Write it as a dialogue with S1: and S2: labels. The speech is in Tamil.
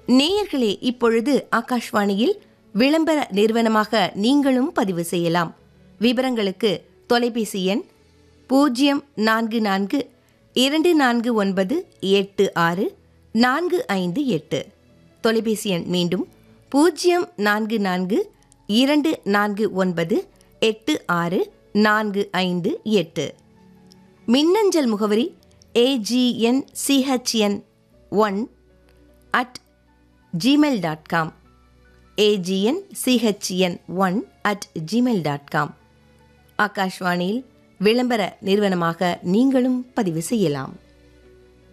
S1: நேயர்களே இப்பொழுது ஆகாஷ்வாணியில் விளம்பர நிறுவனமாக நீங்களும் பதிவு செய்யலாம் விவரங்களுக்கு தொலைபேசி எண் பூஜ்ஜியம் நான்கு நான்கு இரண்டு நான்கு ஒன்பது எட்டு ஆறு நான்கு ஐந்து எட்டு தொலைபேசி எண் மீண்டும் பூஜ்ஜியம் நான்கு நான்கு இரண்டு நான்கு ஒன்பது எட்டு ஆறு நான்கு ஐந்து எட்டு மின்னஞ்சல் முகவரி AGN CHN one at Gmail dot com AGN CHN one at Gmail dot com ஆகாஷ்வாணியில் விளம்பர நிறுவனமாக நீங்களும் பதிவு செய்யலாம்